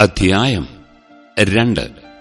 അധ്യായം രണ്ട്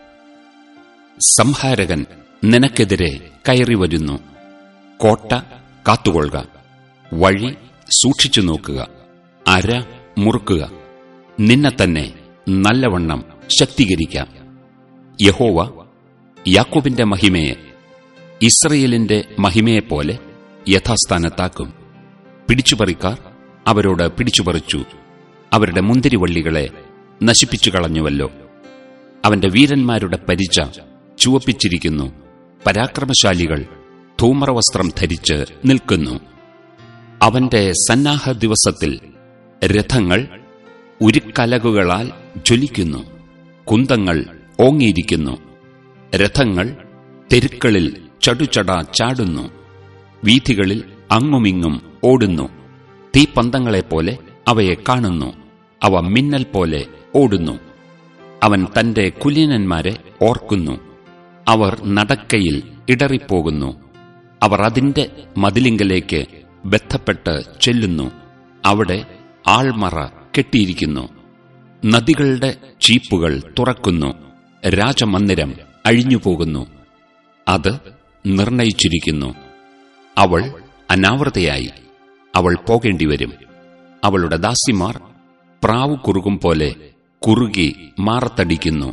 സംഹാരകൻ നിനക്കെതിരെ കയറി വരുന്നു കോട്ട കാത്തുകൊള്ളുക വഴി സൂക്ഷിച്ചു നോക്കുക അര മുറുക്കുക നിന്നെ തന്നെ നല്ലവണ്ണം ശക്തീകരിക്കാം യഹോവ യാക്കോബിന്റെ മഹിമയെ ഇസ്രയേലിന്റെ മഹിമയെപ്പോലെ യഥാസ്ഥാനത്താക്കും പിടിച്ചുപറിക്കാർ അവരോട് പിടിച്ചുപറിച്ചു അവരുടെ മുന്തിരിവള്ളികളെ നശിപ്പിച്ചു കളഞ്ഞുവല്ലോ അവന്റെ വീരന്മാരുടെ പരിച ചുവപ്പിച്ചിരിക്കുന്നു പരാക്രമശാലികൾ ധൂമ്രവസ്ത്രം ധരിച്ച് നിൽക്കുന്നു അവന്റെ സന്നാഹ ദിവസത്തിൽ രഥങ്ങൾ ഉരുക്കലകുകളാൽ ജ്വലിക്കുന്നു കുന്തങ്ങൾ ഓങ്ങിയിരിക്കുന്നു രഥങ്ങൾ തെരുക്കളിൽ ചടുചട ചാടുന്നു വീഥികളിൽ അങ്ങുമിങ്ങും ഓടുന്നു തീപ്പന്തങ്ങളെപ്പോലെ അവയെ കാണുന്നു അവ മിന്നൽ പോലെ ഓടുന്നു അവൻ തന്റെ കുലീനന്മാരെ ഓർക്കുന്നു അവർ നടക്കയിൽ ഇടറിപ്പോകുന്നു അവർ അതിന്റെ മതിലിങ്കലേക്ക് ബന്ധപ്പെട്ട് ചെല്ലുന്നു അവിടെ ആൾമറ കെട്ടിയിരിക്കുന്നു നദികളുടെ ചീപ്പുകൾ തുറക്കുന്നു രാജമന്ദിരം അഴിഞ്ഞുപോകുന്നു അത് നിർണയിച്ചിരിക്കുന്നു അവൾ അനാവൃതയായി അവൾ പോകേണ്ടിവരും അവളുടെ ദാസിമാർ പ്രാവു കുറുകും പോലെ കുറുകി മാറത്തടിക്കുന്നു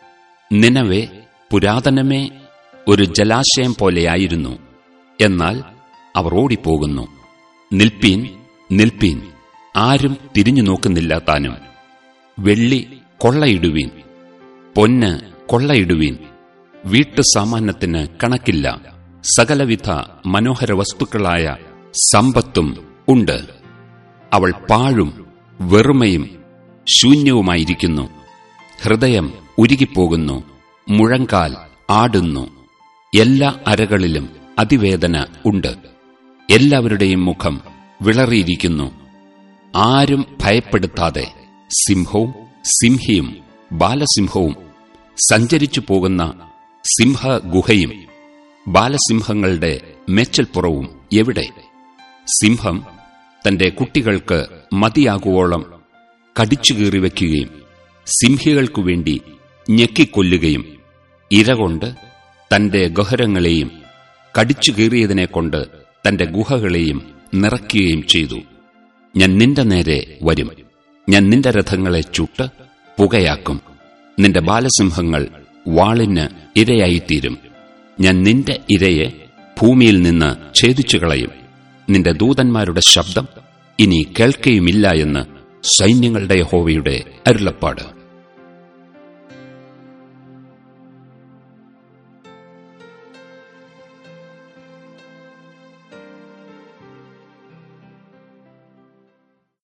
നിനവെ പുരാതനമേ ഒരു ജലാശയം പോലെയായിരുന്നു എന്നാൽ അവർ ഓടിപ്പോകുന്നു നിൽപ്പീൻ നിൽപ്പീൻ ആരും തിരിഞ്ഞു നോക്കുന്നില്ല താനും വെള്ളി കൊള്ളയിടുവീൻ പൊന്ന് കൊള്ളയിടുവീൻ വീട്ടു സാമാന്യത്തിന് കണക്കില്ല സകലവിധ മനോഹര വസ്തുക്കളായ സമ്പത്തും ഉണ്ട് അവൾ പാഴും വെറുമയും ശൂന്യവുമായിരിക്കുന്നു ഹൃദയം ഉരുകിപ്പോകുന്നു മുഴങ്കാൽ ആടുന്നു എല്ലാ അരകളിലും അതിവേദന ഉണ്ട് എല്ലാവരുടെയും മുഖം വിളറിയിരിക്കുന്നു ആരും ഭയപ്പെടുത്താതെ സിംഹവും സിംഹിയും ബാലസിംഹവും സഞ്ചരിച്ചു പോകുന്ന സിംഹഗുഹയും ബാലസിംഹങ്ങളുടെ മേച്ചൽപ്പുറവും എവിടെ സിംഹം തന്റെ കുട്ടികൾക്ക് മതിയാകുവോളം കടിച്ചുകീറിവെക്കുകയും സിംഹികൾക്കു വേണ്ടി ഞെക്കിക്കൊല്ലുകയും ഇരകൊണ്ട് തന്റെ ഗഹരങ്ങളെയും കടിച്ചുകീറിയതിനെക്കൊണ്ട് തന്റെ ഗുഹകളെയും നിറയ്ക്കുകയും ചെയ്തു ഞാൻ നിന്റെ നേരെ വരും ഞാൻ നിന്റെ രഥങ്ങളെ ചുട്ട് പുകയാക്കും നിന്റെ ബാലസിംഹങ്ങൾ വാളിന് ഇരയായിത്തീരും ഞാൻ നിന്റെ ഇരയെ ഭൂമിയിൽ നിന്ന് ഛേദിച്ചു കളയും നിന്റെ ദൂതന്മാരുടെ ശബ്ദം ഇനി കേൾക്കയുമില്ല എന്ന് സൈന്യങ്ങളുടെ യഹോവയുടെ അരുളപ്പാട്